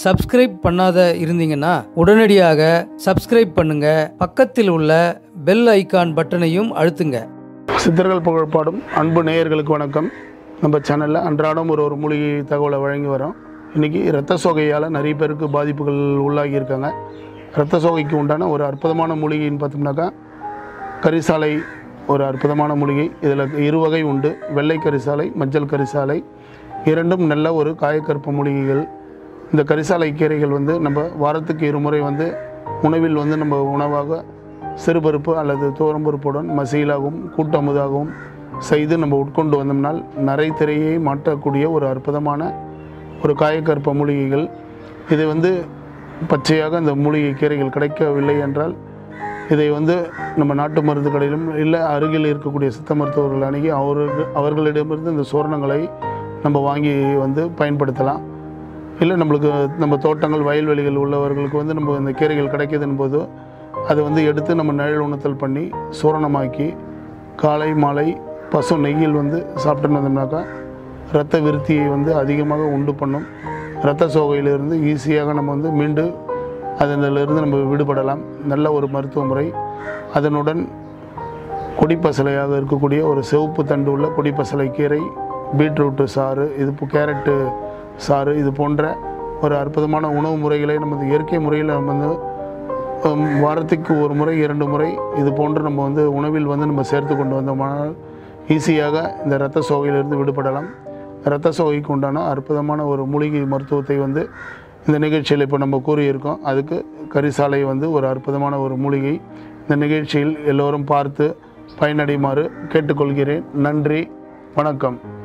subscribe பண்ணாத இருந்தீங்கன்னா உடனடியாக சப்ஸ்கிரைப் பண்ணுங்க பக்கத்தில் உள்ள பெல் ஐகான் பட்டனையும் அழுத்துங்க சித்தர்கள் புகழ்பாடும் அன்பு நேயர்களுக்கு வணக்கம் நம்ம சேனலில் அன்றாடம் ஒரு ஒரு மூலிகை தகவலை வழங்கி வரோம் இன்றைக்கி இரத்த சோகையால் நிறைய பேருக்கு பாதிப்புகள் உள்ளாகி இருக்காங்க இரத்த சோகைக்கு உண்டான ஒரு அற்புதமான மூலிகைன்னு பார்த்தோம்னாக்கா கரிசாலை ஒரு அற்புதமான மூலிகை இதில் இரு வகை உண்டு வெள்ளை கரிசாலை மஞ்சள் கரிசாலை இரண்டும் நல்ல ஒரு காயக்கற்ப மூலிகைகள் இந்த கரிசாலை கீரைகள் வந்து நம்ம வாரத்துக்கு இருமுறை வந்து உணவில் வந்து நம்ம உணவாக சிறுபருப்பு அல்லது துவரம்பருப்புடன் மசீலாகவும் கூட்டமுதாகவும் செய்து நம்ம உட்கொண்டு வந்தோம்னால் நரை திரையை மாற்றக்கூடிய ஒரு அற்புதமான ஒரு காயக்கற்ப மூலிகைகள் இது வந்து பச்சையாக இந்த மூலிகை கீரைகள் கிடைக்கவில்லை என்றால் இதை வந்து நம்ம நாட்டு மருந்து கடையிலும் இல்லை அருகில் இருக்கக்கூடிய சித்த மருத்துவர்கள் அணுகி அவர்கள் அவர்களிடமிருந்து இந்த சூரணங்களை நம்ம வாங்கி வந்து பயன்படுத்தலாம் இல்லை நம்மளுக்கு நம்ம தோட்டங்கள் வயல்வெளிகள் உள்ளவர்களுக்கு வந்து நம்ம இந்த கீரைகள் கிடைக்குதுன்னு போது அதை வந்து எடுத்து நம்ம நிழல் உணர்த்தல் பண்ணி சூரணமாக்கி காலை மாலை பசு நெய்யில் வந்து சாப்பிட்டுன்னு வந்தோம்னாக்கா இரத்த விருத்தியை வந்து அதிகமாக உண்டு பண்ணும் இரத்த சோகையிலிருந்து ஈஸியாக நம்ம வந்து மீண்டு அதிலிருந்து நம்ம விடுபடலாம் நல்ல ஒரு மருத்துவ முறை அதனுடன் கொடிப்பசலையாக இருக்கக்கூடிய ஒரு சிவப்பு தண்டு உள்ள கொடிப்பசலை கீரை பீட்ரூட்டு சாறு இது இப்போ கேரட்டு சாறு இது போன்ற ஒரு அற்புதமான உணவு முறைகளை நமது இயற்கை முறையில் நம்ம வந்து ஹம், வாரத்துக்கு ஒரு முறை இரண்டு முறை இது போன்று நம்ம வந்து உணவில் வந்து நம்ம சேர்த்து கொண்டு வந்தோமானால் ஈஸியாக இந்த இரத்த சோகையிலிருந்து விடுபடலாம் இரத்த சோகைக்கு உண்டான அற்புதமான ஒரு மூலிகை மருத்துவத்தை வந்து இந்த நிகழ்ச்சியில் இப்போ நம்ம கூறியிருக்கோம் அதுக்கு கரிசாலை வந்து ஒரு அற்புதமான ஒரு மூலிகை இந்த நிகழ்ச்சியில் எல்லோரும் பார்த்து பயனடையுமாறு கேட்டுக்கொள்கிறேன் நன்றி வணக்கம்